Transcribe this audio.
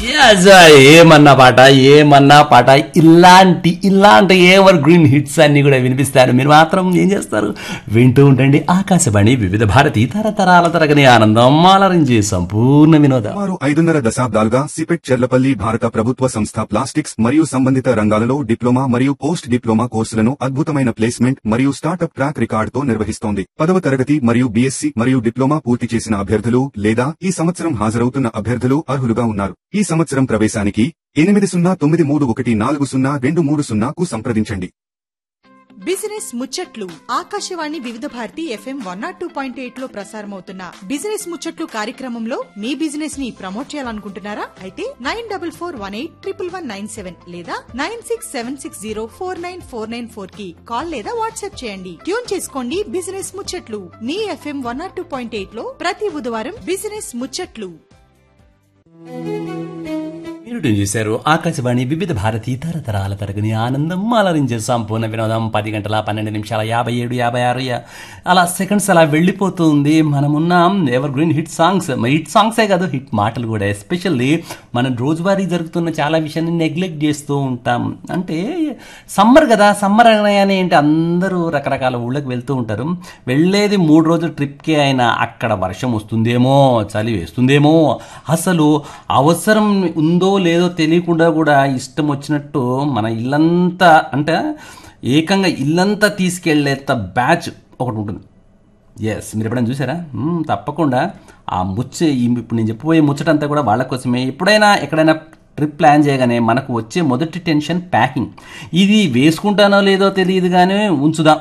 Yes, ఏమన్నా పాట ఏమన్నా పాట ఇలాంటి ఇలాంటి ఎవర్ గ్రీన్ హిట్స్ అన్ని కూడా వినిపిస్తారు మీరు మాత్రం ఏం చేస్తారు వింటూ ఉండండి ఆకాశవాణి వివిధ భారతి తరతరాల తరగని ఆనందం ఆలరించి సంపూర్ణ వినోదం సుమారు ఐదున్నర దశాబ్దాలుగా సిపెట్ చెర్లపల్లి భారత ప్రభుత్వ సంస్థ ప్లాస్టిక్స్ మరియు సంబంధిత రంగాలలో డిప్లొమా మరియు పోస్ట్ డిప్లొమా కోర్సులను అద్భుతమైన ప్లేస్మెంట్ మరియు స్టార్టప్ ట్రాక్ రికార్డుతో నిర్వహిస్తోంది పదవ తరగతి మరియు బీఎస్సీ మరియు డిప్లొమా పూర్తి చేసిన అభ్యర్థులు లేదా ఈ సంవత్సరం హాజరవుతున్న అభ్యర్థులు అర్హులుగా ఉన్నారు ఈ సంవత్సరం ప్రవేశానికి ఎనిమిది సున్నా తొమ్మిది మూడు ఒకటి నాలుగు సున్నా రెండు మూడు సున్నాకు సంప్రదించండి బిజినెస్ ముచ్చట్లు Akashvani Vividh Bharati FM one nought two point eight లో ప్రసారమవుతున్న బిజినెస్ ముచ్చట్లు కార్యక్రమంలో మీ బిజినెస్ ని ప్రమోట్ చేయాలనుకుంటున్నారా అయితే nine double four one eight triple one nine seven లేదా nine six seven six zero four nine four nine four కి కాల్ లేదా వాట్సాప్ చేయండి ట్యూన్ చేసుకోండి బిజినెస్ ముచ్చట్లు మీ FM one nought two point eight లో ప్రతి బుధవారం బిజినెస్ ముచ్చట్లు మీరు ట్యూన్ చేశారు ఆకాశవాణి వివిధ భారతి తరతరాల తరగని ఆనందం అలరించే సంపూర్ణ వినోదం పది గంటల పన్నెండు నిమిషాల యాభై ఏడు యాభై ఆరు యా- అలా సెకండ్స్ అలా వెళ్ళిపోతుంది మనమున్నాం ఎవర్ గ్రీన్ హిట్ సాంగ్స్ మరి హిట్ సాంగ్సే కాదు హిట్ మాటలు కూడా ఎస్పెషల్లీ మనం రోజువారీ జరుగుతున్న చాలా విషయాన్ని నెగ్లెక్ట్ చేస్తూ ఉంటాం అంటే సమ్మర్ కదా సమ్మర్ అనగానే ఏంటి అందరూ రకరకాల ఊళ్ళకి వెళ్తూ ఉంటారు వెళ్ళేది మూడు రోజుల ట్రిప్కే అయినా అక్కడ వర్షం వస్తుందేమో చలి వేస్తుందేమో అసలు అవసరం ఉందో లేదో తెలియకుండా కూడా ఇష్టం వచ్చినట్టు మన ఇల్లంతా అంటే ఏకంగా ఇల్లంతా తీసుకెళ్లేంత బ్యాచ్ ఒకటి ఉంటుంది ఎస్ మీరు ఎప్పుడైనా చూసారా మ్మ్, తప్పకుండా ఆ ముచ్చ ఈ ఇప్పుడు నేను చెప్పబోయే ముచ్చటంతా కూడా వాళ్ళ కోసమే ఎప్పుడైనా ఎక్కడైనా ట్రిప్ ప్లాన్ చేయగానే మనకు వచ్చే మొదటి టెన్షన్ ప్యాకింగ్ ఇది వేసుకుంటానో లేదో తెలియదు కానీ ఉంచుదాం